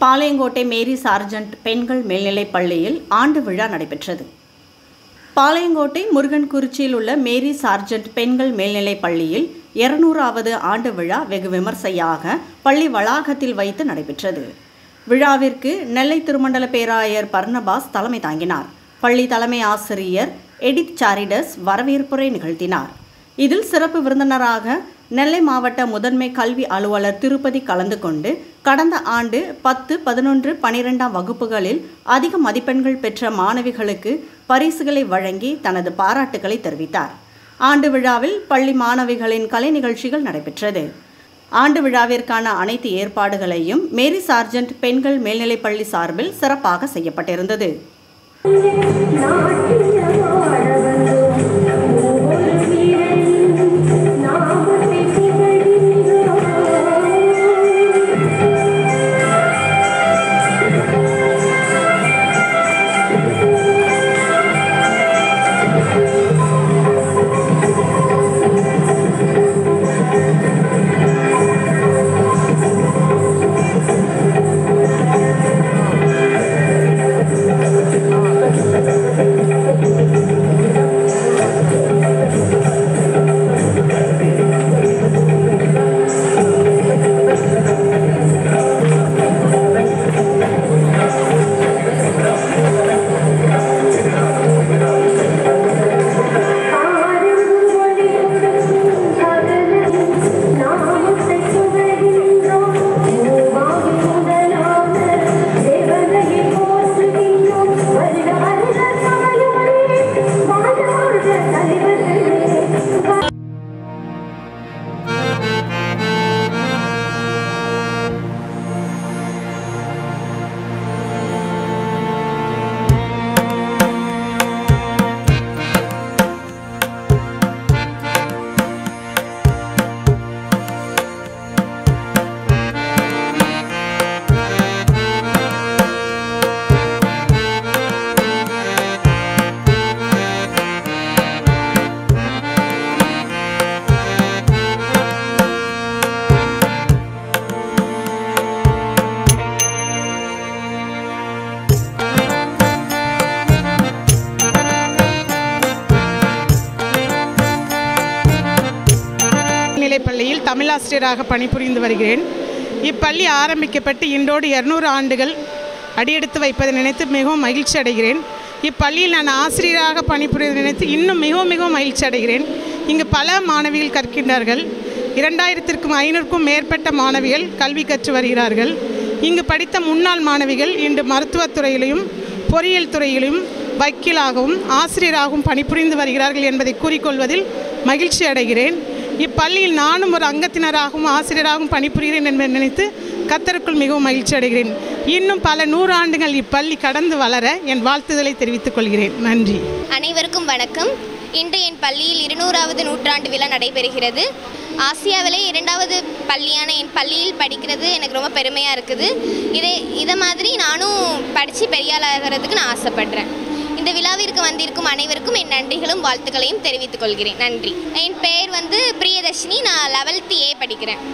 பாளையங்கோட்டை மேரி sergeant பெண்கள் மேல்நிலைப் பள்ளியில் ஆண்டு விழா நடைபெற்றது பாளையங்கோட்டை முருகன்குறிச்சியில் உள்ள மேரி சார்ஜன்ட் பெண்கள் மேல்நிலைப் பள்ளியில் இருநூறாவது ஆண்டு விழா வெகு விமர்சையாக பள்ளி வளாகத்தில் வைத்து நடைபெற்றது விழாவிற்கு நெல்லை திருமண்டல பேராயர் பர்னபாஸ் தலைமை தாங்கினார் பள்ளி தலைமை ஆசிரியர் எடித் சாரிடஸ் வரவேற்புரை நிகழ்த்தினார் இதில் சிறப்பு விருந்தினராக நெல்லை மாவட்ட முதன்மை கல்வி அலுவலர் திருப்பதி கலந்து கொண்டு கடந்த ஆண்டு பத்து பதினொன்று பனிரெண்டாம் வகுப்புகளில் அதிக மதிப்பெண்கள் பெற்ற மாணவிகளுக்கு பரிசுகளை வழங்கி தனது பாராட்டுகளை தெரிவித்தார் ஆண்டு விழாவில் பள்ளி மாணவிகளின் கலை நிகழ்ச்சிகள் நடைபெற்றது ஆண்டு விழாவிற்கான அனைத்து ஏற்பாடுகளையும் மேரி சார்ஜன்ட் பெண்கள் மேல்நிலைப்பள்ளி சார்பில் சிறப்பாக செய்யப்பட்டிருந்தது நிலைப்பள்ளியில் தமிழாசிரியராக பணிபுரிந்து வருகிறேன் இப்பள்ளி ஆரம்பிக்கப்பட்டு இன்றோடு இருநூறு ஆண்டுகள் அடியெடுத்து வைப்பதை நினைத்து மிகவும் மகிழ்ச்சி அடைகிறேன் இப்பள்ளியில் நான் ஆசிரியராக பணிபுரிவதை நினைத்து இன்னும் மிகவும் மிகவும் மகிழ்ச்சி அடைகிறேன் இங்கு பல மாணவிகள் கற்கின்றார்கள் இரண்டாயிரத்திற்கும் ஐநூறுக்கும் மேற்பட்ட மாணவிகள் கல்வி கற்று வருகிறார்கள் இங்கு படித்த முன்னாள் மாணவிகள் இன்று மருத்துவத் துறையிலும் பொறியியல் துறையிலும் வக்கீலாகவும் ஆசிரியராகவும் பணிபுரிந்து வருகிறார்கள் என்பதை கூறிக்கொள்வதில் மகிழ்ச்சி அடைகிறேன் இப்பள்ளியில் நானும் ஒரு அங்கத்தினராகவும் ஆசிரியராகவும் பணிபுரிகிறேன் என்பதை நினைத்து கத்தருக்குள் மிகவும் மகிழ்ச்சி அடைகிறேன் இன்னும் பல நூறு ஆண்டுகள் இப்பள்ளி கடந்து வளர என் வாழ்த்துதலை தெரிவித்துக் கொள்கிறேன் நன்றி அனைவருக்கும் வணக்கம் இன்று என் பள்ளியில் இருநூறாவது நூற்றாண்டு விழா நடைபெறுகிறது ஆசியாவிலே இரண்டாவது பள்ளியான என் பள்ளியில் படிக்கிறது எனக்கு ரொம்ப பெருமையாக இருக்குது இதே இதை மாதிரி நானும் படித்து பெரிய ஆளாகிறதுக்கு நான் ஆசைப்படுறேன் இந்த விழாவிற்கு வந்திருக்கும் அனைவருக்கும் என் நன்றிகளும் வாழ்த்துக்களையும் தெரிவித்துக் கொள்கிறேன் நன்றி என் பெயர் வந்து பிரியதர்ஷினி நான் லெவல்த்து ஏ படிக்கிறேன்